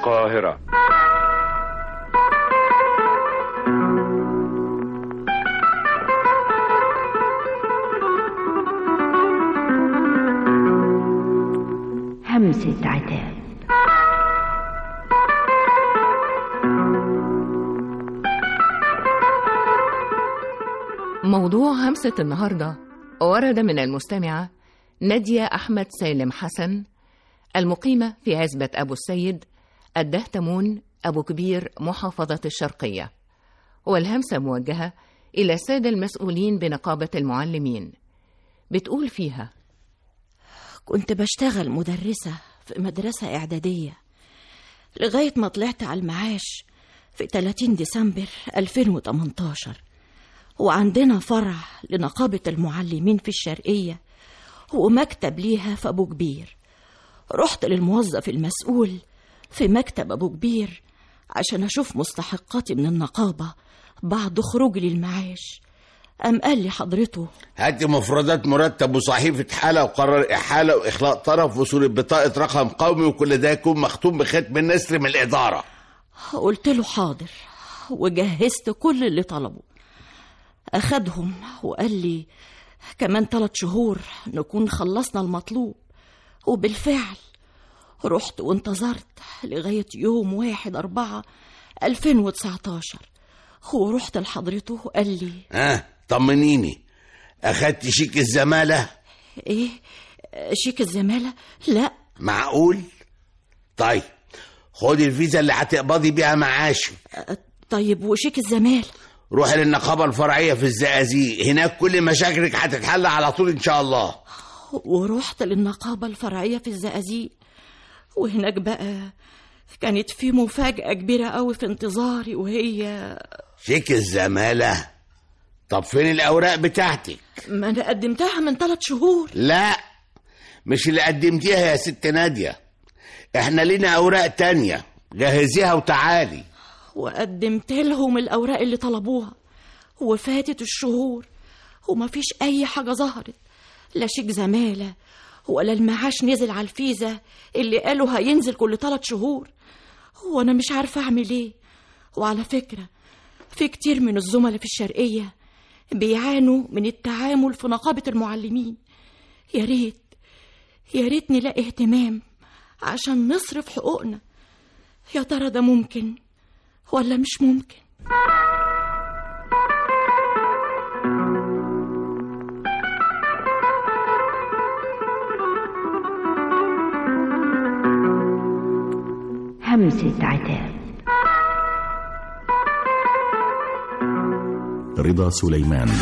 القاهرة همسة عتاب موضوع همسة النهاردة ورد من المستمعة نادية أحمد سالم حسن المقيمة في عزبة أبو السيد الدهتمون أبو كبير محافظة الشرقية والهمسة موجهة إلى السادة المسؤولين بنقابة المعلمين بتقول فيها كنت بشتغل مدرسة في مدرسة إعدادية لغاية ما طلعت على المعاش في 30 ديسمبر 2018 وعندنا فرع لنقابة المعلمين في الشرقية ومكتب ليها في أبو كبير رحت للموظف المسؤول في مكتب أبو كبير عشان أشوف مستحقاتي من النقابة بعد خروجي للمعاش أم قال لي حضرته هات مفردات مرتب وصحيفة حالة وقرار إحالة وإخلاء طرف وصورة بطاقة رقم قومي وكل ده يكون مختوم بختم النسر من الإدارة قلت له حاضر وجهزت كل اللي طلبه أخدهم وقال لي كمان ثلاث شهور نكون خلصنا المطلوب وبالفعل رحت وانتظرت لغاية يوم واحد أربعة 2019 ورحت لحضرته قال لي ها طمنيني أخدت شيك الزمالة إيه شيك الزمالة لا معقول طيب خدي الفيزا اللي هتقبضي بيها معاشي طيب وشيك الزمالة روحي للنقابة الفرعية في الزقازيق هناك كل مشاكلك هتتحل على طول إن شاء الله ورحت للنقابة الفرعية في الزقازيق وهناك بقى كانت في مفاجأة كبيرة قوي في انتظاري وهي شيك الزمالة طب فين الأوراق بتاعتك ما أنا قدمتها من ثلاث شهور لا مش اللي قدمتيها يا ست نادية احنا لينا أوراق تانية جهزيها وتعالي وقدمت لهم الأوراق اللي طلبوها وفاتت الشهور ومفيش أي حاجة ظهرت لا شيك زمالة ولا المعاش نزل على الفيزا اللي قالوا هينزل كل ثلاث شهور وأنا مش عارفة أعمل إيه وعلى فكرة في كتير من الزملاء في الشرقية بيعانوا من التعامل في نقابة المعلمين يا ريت يا ريت نلاقي اهتمام عشان نصرف حقوقنا يا ترى ده ممكن ولا مش ممكن همسة عتاب رضا سليمان